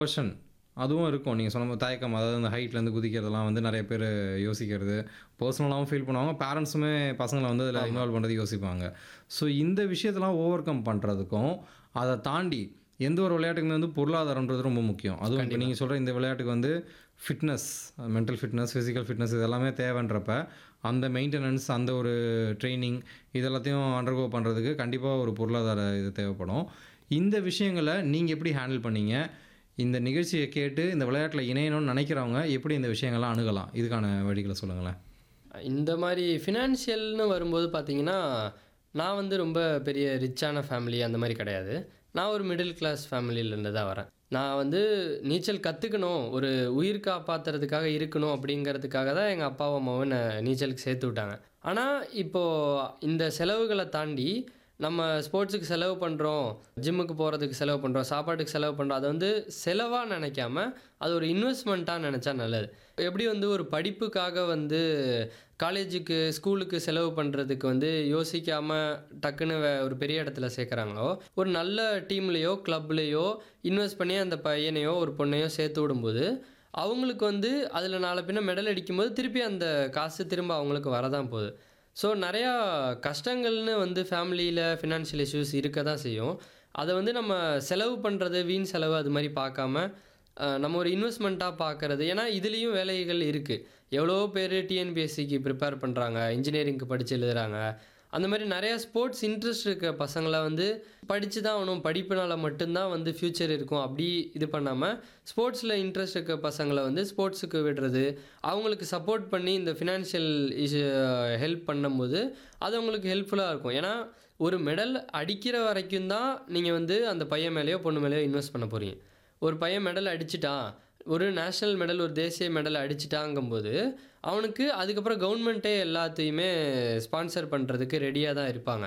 question அதுவும் இருக்கும் நீங்கள் சொன்ன மாதிரி தயக்கம் அதாவது அந்த ஹைட்லேருந்து குதிக்கிறதெல்லாம் வந்து நிறைய பேர் யோசிக்கிறது பர்சனலாகவும் ஃபீல் பண்ணுவாங்க பேரண்ட்ஸுமே பசங்களை வந்து அதில் இன்வால்வ் பண்ணுறது யோசிப்பாங்க ஸோ இந்த விஷயத்தெல்லாம் ஓவர் கம் பண்ணுறதுக்கும் அதை தாண்டி எந்த ஒரு விளையாட்டுக்குமே வந்து பொருளாதாரம்ன்றது ரொம்ப முக்கியம் அதுவும் இப்போ நீங்கள் சொல்கிற இந்த விளையாட்டுக்கு வந்து fitness mental fitness physical fitness இதெல்லாமே தேவைன்றப்ப அந்த மெயின்டெனன்ஸ் அந்த ஒரு ட்ரைனிங் இதெல்லாத்தையும் அண்டர்கோ பண்ணுறதுக்கு கண்டிப்பாக ஒரு பொருளாதார இது தேவைப்படும் இந்த விஷயங்களை நீங்கள் எப்படி ஹேண்டில் பண்ணீங்க இந்த நிகழ்ச்சியை கேட்டு இந்த விளையாட்டில் இணையணும்னு நினைக்கிறவங்க எப்படி இந்த விஷயங்கள்லாம் அணுகலாம் இதுக்கான வழிகளை சொல்லுங்களேன் இந்த மாதிரி ஃபினான்ஷியல்னு வரும்போது பார்த்தீங்கன்னா நான் வந்து ரொம்ப பெரிய ரிச்சான ஃபேமிலி அந்த மாதிரி கிடையாது நான் ஒரு மிடில் கிளாஸ் ஃபேமிலியிலேருந்து தான் வரேன் நான் வந்து நீச்சல் கற்றுக்கணும் ஒரு உயிர் காப்பாற்றுறதுக்காக இருக்கணும் அப்படிங்கிறதுக்காக தான் எங்கள் அப்பாவும் அம்மாவும் என்னை நீச்சலுக்கு சேர்த்து விட்டாங்க ஆனால் இப்போது இந்த செலவுகளை தாண்டி நம்ம ஸ்போர்ட்ஸுக்கு செலவு பண்ணுறோம் ஜிம்முக்கு போகிறதுக்கு செலவு பண்ணுறோம் சாப்பாட்டுக்கு செலவு பண்ணுறோம் அதை வந்து செலவாக நினைக்காம அது ஒரு இன்வெஸ்ட்மெண்ட்டாக நினச்சா நல்லது எப்படி வந்து ஒரு படிப்புக்காக வந்து காலேஜுக்கு ஸ்கூலுக்கு செலவு பண்ணுறதுக்கு வந்து யோசிக்காமல் டக்குன்னு வே- ஒரு பெரிய இடத்துல சேர்க்குறாங்களோ ஒரு நல்ல டீம்லேயோ கிளப்லேயோ இன்வெஸ்ட் பண்ணி அந்த பையனையோ ஒரு பொண்ணையோ சேர்த்து விடும்போது அவங்களுக்கு வந்து அதில் நாளை பின்ன மெடல் அடிக்கும்போது திருப்பி அந்த காசு திரும்ப அவங்களுக்கு வரதான் போகுது ஸோ நிறையா கஷ்டங்கள்னு வந்து ஃபேமிலியில் ஃபினான்ஷியல் இஷ்யூஸ் இருக்க தான் செய்யும் அதை வந்து நம்ம செலவு பண்ணுறது வீண் செலவு அது மாதிரி பார்க்காம அஹ், நம்ம ஒரு இன்வெஸ்ட்மெண்ட்டாக பார்க்குறது ஏன்னா இதுலேயும் வேலைகள் இருக்குது எவ்வளோ பேர் டிஎன்பிஎஸ்சிக்கு ப்ரிப்பேர் பண்ணுறாங்க இன்ஜினியரிங்க்கு படித்து எழுதுறாங்க அந்த மாதிரி நிறையா ஸ்போர்ட்ஸ் இன்ட்ரெஸ்ட் இருக்க பசங்களை வந்து படித்து தான் ஆகணும் படிப்புனால மட்டும்தான் வந்து ஃப்யூச்சர் இருக்கும் அப்படி இது பண்ணாமல் ஸ்போர்ட்ஸில் இன்ட்ரெஸ்ட் இருக்க பசங்களை வந்து ஸ்போர்ட்ஸுக்கு விடுறது அவங்களுக்கு சப்போர்ட் பண்ணி இந்த ஃபினான்ஷியல் இஷ்யூ ஹெல்ப் பண்ணும்போது அது அவங்களுக்கு ஹெல்ப்ஃபுல்லாக இருக்கும் ஏன்னா ஒரு மெடல் அடிக்கிற வரைக்கும் தான் நீங்கள் வந்து அந்த பையன் மேலேயோ பொண்ணு மேலேயோ இன்வெஸ்ட் பண்ண போகிறீங்க ஒரு பையன் மெடல் அடிச்சிட்டான் ஒரு நேஷ்னல் மெடல் ஒரு தேசிய மெடல் அடிச்சிட்டாங்கும்போது அவனுக்கு அதுக்கப்புறம் கவர்மெண்ட்டே எல்லாத்தையுமே ஸ்பான்சர் பண்ணுறதுக்கு ரெடியாக தான் இருப்பாங்க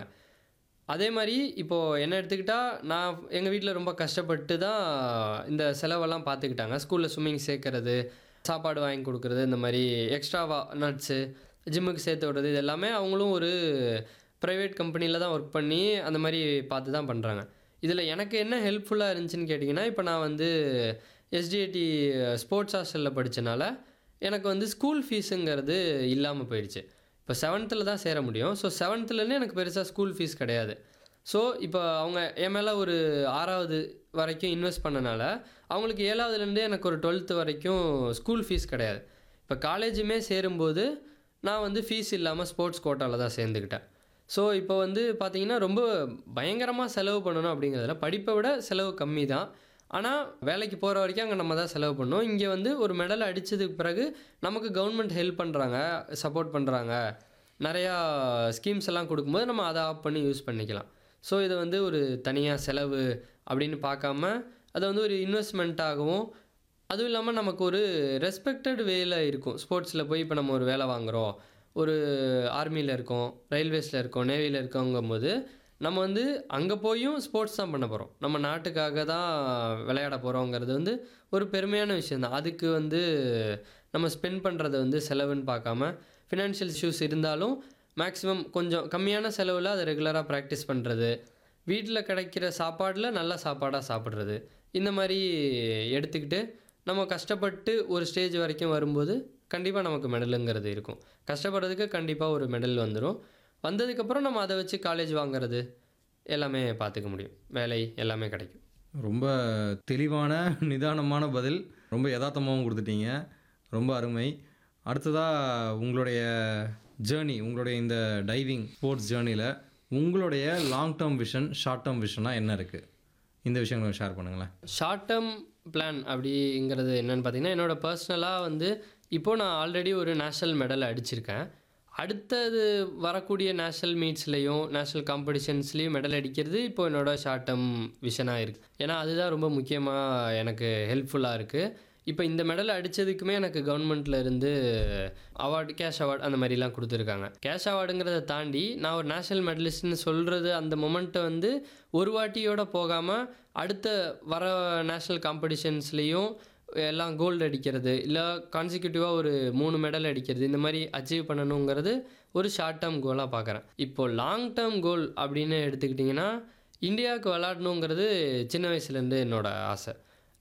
அதே மாதிரி இப்போது என்ன எடுத்துக்கிட்டால் நான் எங்கள் வீட்டில் ரொம்ப கஷ்டப்பட்டு தான் இந்த செலவெல்லாம் பார்த்துக்கிட்டாங்க ஸ்கூலில் ஸ்விம்மிங் சேர்க்கறது சாப்பாடு வாங்கி கொடுக்குறது இந்த மாதிரி எக்ஸ்ட்ராவா நட்ஸு ஜிம்முக்கு சேர்த்து விடுறது இது எல்லாமே அவங்களும் ஒரு ப்ரைவேட் கம்பெனியில் தான் ஒர்க் பண்ணி அந்த மாதிரி பார்த்து தான் பண்ணுறாங்க இதில் எனக்கு என்ன ஹெல்ப்ஃபுல்லாக இருந்துச்சுன்னு கேட்டிங்கன்னா இப்போ நான் வந்து எஸ்டிஐடி ஸ்போர்ட்ஸ் ஹாஸ்டலில் படித்தனால எனக்கு வந்து ஸ்கூல் ஃபீஸுங்கிறது இல்லாமல் போயிடுச்சு இப்போ செவன்த்தில் தான் சேர முடியும் ஸோ செவன்த்துலேருந்து எனக்கு பெருசாக ஸ்கூல் ஃபீஸ் கிடையாது ஸோ இப்போ அவங்க என் மேலே ஒரு ஆறாவது வரைக்கும் இன்வெஸ்ட் பண்ணனால அவங்களுக்கு ஏழாவதுலேருந்தே எனக்கு ஒரு டுவெல்த்து வரைக்கும் ஸ்கூல் ஃபீஸ் கிடையாது இப்போ காலேஜுமே சேரும்போது நான் வந்து ஃபீஸ் இல்லாமல் ஸ்போர்ட்ஸ் கோட்டாவில் தான் சேர்ந்துக்கிட்டேன் ஸோ இப்போ வந்து பார்த்தீங்கன்னா ரொம்ப பயங்கரமாக செலவு பண்ணணும் அப்படிங்கிறதுல படிப்பை விட செலவு கம்மி தான் ஆனால் வேலைக்கு போகிற வரைக்கும் அங்கே நம்ம தான் செலவு பண்ணோம் இங்கே வந்து ஒரு மெடல் அடித்ததுக்கு பிறகு நமக்கு கவர்மெண்ட் ஹெல்ப் பண்ணுறாங்க சப்போர்ட் பண்ணுறாங்க நிறையா ஸ்கீம்ஸ் எல்லாம் கொடுக்கும்போது நம்ம அதை ஆஃப் பண்ணி யூஸ் பண்ணிக்கலாம் ஸோ இதை வந்து ஒரு தனியாக செலவு அப்படின்னு பார்க்காம அதை வந்து ஒரு இன்வெஸ்ட்மெண்ட்டாகவும் அதுவும் இல்லாமல் நமக்கு ஒரு ரெஸ்பெக்டட் வேல இருக்கும் ஸ்போர்ட்ஸில் போய் இப்போ நம்ம ஒரு வேலை வாங்குகிறோம் ஒரு ஆர்மியில் இருக்கோம் ரயில்வேஸில் இருக்கோம் நேவியில் இருக்கோங்கும்போது நம்ம வந்து அங்கே போயும் ஸ்போர்ட்ஸ் தான் பண்ண போகிறோம் நம்ம நாட்டுக்காக தான் விளையாட போகிறோங்கிறது வந்து ஒரு பெருமையான விஷயந்தான் அதுக்கு வந்து நம்ம ஸ்பெண்ட் பண்ணுறத வந்து செலவுன்னு பார்க்காம ஃபினான்ஷியல் இஷ்யூஸ் இருந்தாலும் மேக்ஸிமம் கொஞ்சம் கம்மியான செலவில் அதை ரெகுலராக ப்ராக்டிஸ் பண்ணுறது வீட்டில் கிடைக்கிற சாப்பாடில் நல்ல சாப்பாடாக சாப்பிட்றது இந்த மாதிரி எடுத்துக்கிட்டு நம்ம கஷ்டப்பட்டு ஒரு ஸ்டேஜ் வரைக்கும் வரும்போது கண்டிப்பாக நமக்கு மெடலுங்கிறது இருக்கும் கஷ்டப்படுறதுக்கு கண்டிப்பாக ஒரு மெடல் வந்துடும் வந்ததுக்கப்புறம் நம்ம அதை வச்சு காலேஜ் வாங்குறது எல்லாமே பார்த்துக்க முடியும் வேலை எல்லாமே கிடைக்கும் ரொம்ப தெளிவான நிதானமான பதில் ரொம்ப யதார்த்தமாகவும் கொடுத்துட்டீங்க ரொம்ப அருமை அடுத்ததாக உங்களுடைய ஜேர்னி உங்களுடைய இந்த டைவிங் ஸ்போர்ட்ஸ் ஜேர்னியில் உங்களுடைய long term vision short term விஷனாக என்ன இருக்குது இந்த விஷயங்களை ஷேர் பண்ணுங்களேன் ஷார்ட் டேர்ம் பிளான் அப்படிங்கிறது என்னென்னு பார்த்தீங்கன்னா என்னோட பர்சனலாக வந்து இப்போது நான் ஆல்ரெடி ஒரு நேஷ்னல் மெடல் அடிச்சிருக்கேன் அடுத்தது வரக்கூடிய நேஷ்னல் மீட்ஸ்லேயும் நேஷ்னல் காம்படிஷன்ஸ்லேயும் மெடல் அடிக்கிறது இப்போ என்னோட ஷார்ட் டேர்ம் விஷனாக இருக்குது ஏன்னா அதுதான் ரொம்ப முக்கியமாக எனக்கு ஹெல்ப்ஃபுல்லாக இருக்குது இப்போ இந்த மெடல் அடித்ததுக்குமே எனக்கு கவர்மெண்ட்ல இருந்து அவார்டு கேஷ் அவார்டு அந்த மாதிரிலாம் கொடுத்துருக்காங்க கேஷ் அவார்டுங்கிறத தாண்டி நான் ஒரு நேஷனல் மெடலிஸ்ட்னு சொல்கிறது அந்த மொமெண்ட்டை வந்து ஒரு வாட்டியோட போகாமல் அடுத்த வர நேஷ்னல் காம்படிஷன்ஸ்லேயும் எல்லாம் கோல்டு அடிக்கிறது இல்லை கான்சிக்யூட்டிவாக ஒரு மூணு மெடல் அடிக்கிறது இந்த மாதிரி அச்சீவ் பண்ணணுங்கிறது ஒரு ஷார்ட் டேர்ம் கோலாக பார்க்குறேன் இப்போ லாங் டேர்ம் கோல் அப்படின்னு எடுத்துக்கிட்டிங்கன்னா இந்தியாவுக்கு விளாடணுங்கிறது சின்ன வயசுலேருந்து என்னோட ஆசை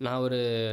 நான் ஒரு